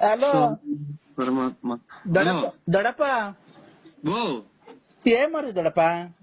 Hello ಪರಮಾತ್ಮ ದೊಡಪ್ಪ ದೊಡಪ್ಪ ಓ ಏನ್ ಮಾಡಿದ್ ದೊಡಪ್ಪ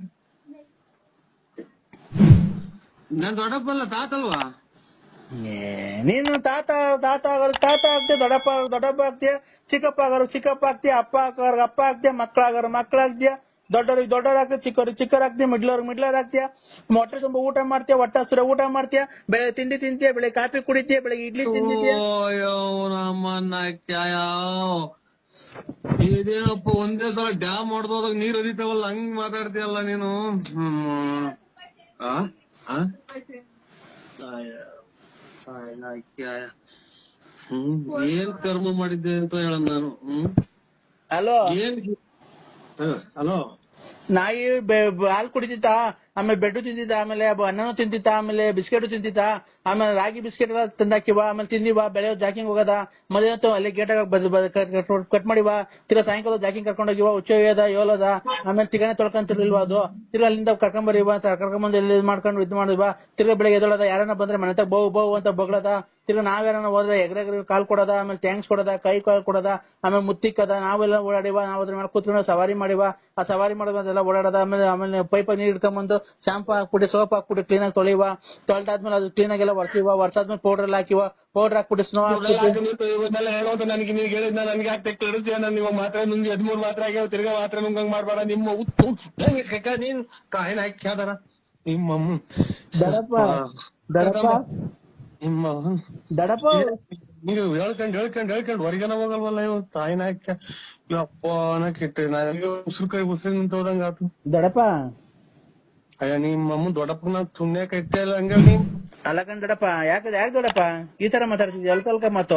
ನಾನ್ ದೊಡ್ಡಪ್ಪಲ್ಲ ತಾತಲ್ವಾ ಏ, ನೀನು ತಾತ ತಾತ ಆಗೋರು ತಾತ ಆಗ್ತೀಯ ದೊಡ್ಡಪ್ಪ ಆಗೋರು ದೊಡ್ಡಪ್ಪ ಆಗ್ತೀಯ ಚಿಕ್ಕಪ್ಪ ಆಗೋರು ಚಿಕ್ಕಪ್ಪ ಆಗ್ತೀಯ ಅಪ್ಪ ಆಗೋರು ಅಪ್ಪ ಆಗ್ತೀಯ ಮಕ್ಕಳಾಗೋರು ಮಕ್ಕಳಾಗ್ತೀಯ ದೊಡ್ಡವ್ರಿಗೆ ದೊಡ್ಡವ್ರು ಆಗ್ತೀಯ ಚಿಕ್ಕವ್ರಿಗೆ ಚಿಕ್ಕವ್ರು ಆಗ್ತೀಯ ಮಿಡ್ಲವ್ರಿಗೆ ಮಿಡ್ಲರ್ ಆಗ್ತೀಯ ಮೊಟ್ಟೆ ತುಂಬ ಊಟ ಮಾಡ್ತೀಯ ಹೊಟ್ಟೆ ಹಸಿರ ಊಟ ಮಾಡ್ತೀಯ ಬೆಳಗ್ಗೆ ತಿಂಡಿ ತಿಂತೀಯ ಬೆಳಗ್ಗೆ ಕಾಫಿ ಕುಡಿತೀಯ ಬೆಳಗ್ಗೆ ಇಡ್ಲಿ ತಿಂದಿದ್ಯಾ ಅಯ್ಯೋ ನಮ್ಮನ್ನ ಕ್ಯಾಯಾವ್ ಇದೇನಪ್ಪ ಒಂದೇ ಸಲ ಡ್ಯಾಮ್ ಹೊಡೆದೋದಾಗ ನೀರ್ ಹರಿತಾವಲ್ಲ ಹಂಗ್ ಮಾತಾಡ್ತೀಯಲ್ಲ ನೀನು ಹ್ಮ್. ಆ? ಆ? ಆಯ. ಆಯ್ನ ಕ್ಯಾಯ. ಹ್ಮ್ ಏನ್ ಕರ್ಮ ಮಾಡಿದ್ದೆ ಅಂತ ಹೇಳ ನಾನು ಹ್ಮ್ ಹಲೋ ಏನ್ ಹಲೋ ನಾಯಿ ಬೆ- ಬ- ಹಾಲ್ ಕುಡಿತಿತ್ತ ಆಮೇಲೆ ಬೆಡ್ಡು ತಿಂತಿದ್ದ ಆಮೇಲೆ ಬ- ಅನ್ನನೂ ತಿಂತಿತ್ತ ಆಮೇಲೆ ಬಿಸ್ಕೆಟ್ ತಿಂತಿತ್ತ ಆಮೇಲೆ ರಾಗಿ ಬಿಸ್ಕೆಟ್ ಎಲ್ಲ ತಂದಾಕಿವ ಆಮೇಲೆ ತಿಂದಿವ ಬೆಳೆ ಜಾಕಿಂಗ್ ಹೋಗದ ಮದುವೆ ಹೊತ್ತು ಅಲ್ಲಿ ಗೇಟಾಗ ಕಟ್ ಮಾಡಿವ ತಿರ್ಗಾ ಸಾಯಂಕಾಲ ಜಾಕಿಂಗ್ ಕರ್ಕೊಂಡ್ ಹೋಗಿವ ಉಚ್ಚ ಹೋಗ್ಯದ ಯೋಲದ ಆಮೇಲೆ ತಿಗನೆ ತೊಳ್ಕೊಂತಿರ್ಲಿಲ್ವ ಅದು ತಿರ್ಗಾ ಅಲ್ಲಿಂದ ಕರ್ಕೊಂಬರಿವ ಕರ್ಕೊಂಬಂದು ಇಲ್ಲಿ ಇದ್ ಮಾಡ್ಕೊಂಡು ಇದು ಮಾಡಿವ ತಿರ್ಗಾ ಬೆಳಗ್ಗೆ ಎದ್ದೊಳದ ಯಾರನ್ನ ಬಂದ್ರೆ ಮನೆ ತಗ ಬಹು ಬಹು ಅಂತ ಬಗ್ಳದ ತಿರ್ಗಾ ನಾವ್ಯಾರನ್ನ ಹೋದ್ರೆ ಎಗ್ರೆಗ್ರಿ ಕಾಲ್ ಕೊಡದ ಆಮೇಲೆ ಥ್ಯಾಂಕ್ಸ್ ಕೊಡದ ಕೈ ಕಾಲ್ ಕೊಡದ ಆಮೇಲೆ ಮುತ್ತಿಕ್ಕದ ನಾವೆಲ್ಲ ಓಡಾಡಿವ ನಾವ್ ಅದ್ರ ಮೇಲೆ ಕೂತ್ಕೊಂಡು ಸವಾರಿ ಮಾಡಿವ ಆ ಸವಾರಿ ಮಾಡೋದೆಲ್ಲ ಓಡಾಡದ ಆಮೇಲೆ ಆಮೇಲೆ ಪೈಪ ನೀರ್ ಇಟ್ಕೊಂಡ್ಬಂದು ಶಾಂಪು ಹಾಕ್ಬಿಟ್ಟು ಸೋಪ್ ಹಾಕ್ಬಿಟ್ಟು ಕ್ಲೀನ್ ಆಗಿ ತೊಳಿವ ತೊಳ್ದಾದ್ಮೇಲೆ ಅದು ಕ್ಲೀನ್ ಆಗಿಲ್ಲ ಒರ್ಸಿವ ಒರ್ಸಾದ್ಮೇಲೆ ಪೌಡರ್ ಎಲ್ಲ ಹಾಕಿವ ಪೌಡರ್ ಹಾಕ್ಬಿಟ್ಟು ಸ್ನೋ ಹಾಕ್ಬಿಟ್ಟು ಇವನ್ನೆಲ್ಲ ಹೇಳೋದು ನನಗೆ ನೀವು ಹೇಳಿದ್ನ ನನಗೆ ಯಾಕೆ ತಿಳಿಸ್ತೀಯ ನಾನು ಇವಾಗ ಮಾತ್ರ ನುಂಗಿ ಹದಿಮೂರು ಮಾತ್ರ ಆಗ್ಯಾವ ತಿರ್ಗಾ ಮಾತ್ರ ನುಂಗಂಗ್ ಮಾಡ್ಬೇಡ ನಿಮ್ಮ ಉತ್ತು ಕಕ್ಕ ನೀನ್ ಕಾಯಿನ ಹಾಕ್ಯಾದಾರ ನಿಮ್ಮಮ್ಮ ದಡಪ್ಪ ದಡಪ್ಪ ನಿಮ್ಮ ದಡಪ್ಪ ನೀವು ಹೇಳ್ಕೊಂಡ್ ಹೇಳ್ಕೊಂಡ್ ಹೇಳ್ಕೊಂಡ್ ಹೊರಗೆನ ಹೋಗಲ್ವಲ್ಲ ಇವ್ ತಾಯಿನ ಹಾಕ್ಯ ಯಪ್ಪ ಕೆಟ್ಟ ನನಗೆ ಉಸಿರು ಕೈ ಉಸಿರು ನಿಂತ ಹೋದಂಗ ಆತು ದಡಪ್ಪ ಅಯ್ಯ ನಿಮ್ಮ ದೊಡ್ಡಪ್ಪ ನಾ ಸುಮ್ನೆ ಕೈತೆ ಇಲ್ಲ ಹಂಗ ನೀನ್ ಅಲ್ಲ ಕಣ್ ದಡಪ್ಪ ಯಾಕೆ ಯಾಕೆ ದೊಡಪ್ಪ ಈ ತರ ಮಾತಾಡ್ತಿದ್ಯ ಅಲ್ಪ ಅಲ್ಪ ಮಾತು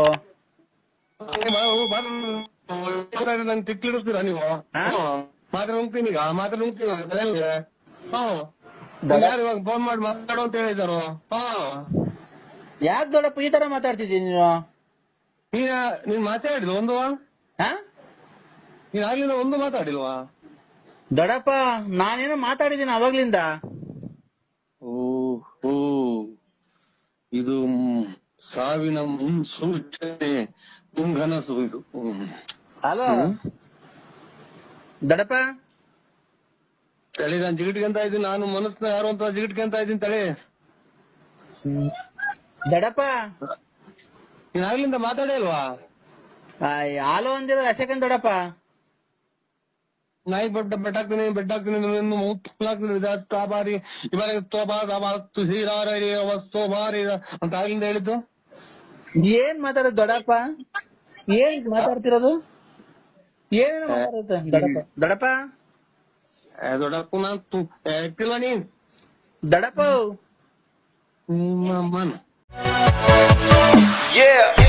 ನನ್ ತಿಕ್ಕಿಡಿಸ್ತೀರಾ ನೀವು ಹಾ? ಹ್ಮ್. ಮಾತ್ರ ನುಂಗ್ತೀನಿ ಈಗ ಮಾತ್ರ ನುಂಗ್ತೀನಿ ಮನೆಯಲ್ಲಿ ಹ್ಮ್ ಯಾರು ಇವಾಗ ಫೋನ್ ಮಾಡಿ ಮಾತಾಡು ಅಂತ ಹೇಳಿದಾರು ಹಾ ಯಾಕೆ ದೊಡಪ್ಪ ಈ ತರ ಮಾತಾಡ್ತಿದ್ದೀನಿ ನೀನು ನೀನ್ ನೀನ್ ಮಾತಾಡಿದ್ಲು ಒಂದು ಹಾ ನೀನ್ ಆಗ್ಲಿಲ್ಲ ಒಂದು ಮಾತಾಡಿಲ್ವಾ ದೊಡಪ್ಪ ನಾನೇನೋ ಮಾತಾಡಿದ್ದೀನಿ ಅವಾಗ್ಲಿಂದ ಓ ಓ ಇದು ಮ್, ಸಾವಿನ ಮುನ್ಸೂಚನೆ ಮುಂಗನಸು ಇದು ಹ್ಮ್. ಹಲೋ ಹ್ಮ್. ದಡಪ್ಪ ತಳಿ ನಾನ್ ಜಿಗಿಟ್ಕೊಂತ ಇದ್ದೀನಿ ನಾನು ಮನಸ್ನ ಯಾರು ಅಂತ ಜಿಗಿಟ್ಕೊಂತ ಇದ್ದೀನಿ ತಳಿ ದಡಪ್ಪ ನೀನ್ ಆಗ್ಲಿಂದ ಮಾತಾಡೇ ಇಲ್ವಾ ಆಯ್, ಹಾಲು ಅಂದಿರೋ ಅಶಕನ್ ದೊಡಪ್ಪ ನಾಯಿ ಬೆಡ್ ಬೆಡ್ ಹಾಕ್ತೀನಿ ಬೆಡ್ ಹಾಕ್ತೀನಿ ಇನ್ನು ಮೂತ್ ಹಾಕ್ತೀನಿ ಇದಾತ್ ತಾಬಾರಿ ಇವಾಗ ತೋಬಾ ತಾಬಾ ತುಸೀರಾರಿ ತೋಬಾರಿ ಅಂತ ಆಗ್ಲಿಂದ ಹೇಳಿದ್ದು ಏನ್ ಮಾತಾಡೋದು ದೊಡಪ್ಪ ಏನ್ ಮಾತಾಡ್ತಿರೋದು ಏನೇನೋ ಮಾತಾಡುತ್ತೆ ದೊಡಪ್ಪ ದೊಡಪ್ಪ ಏ, ದೊಡ್ಡಪ್ಪ ನಾನ್ ತು- ಏ, ಇಟ್ಟಿಲ್ಲ ನೀನ್ ದಡಪ್ಪ ನಿಮ್ಮ ಅಮ್ಮನ Yeah.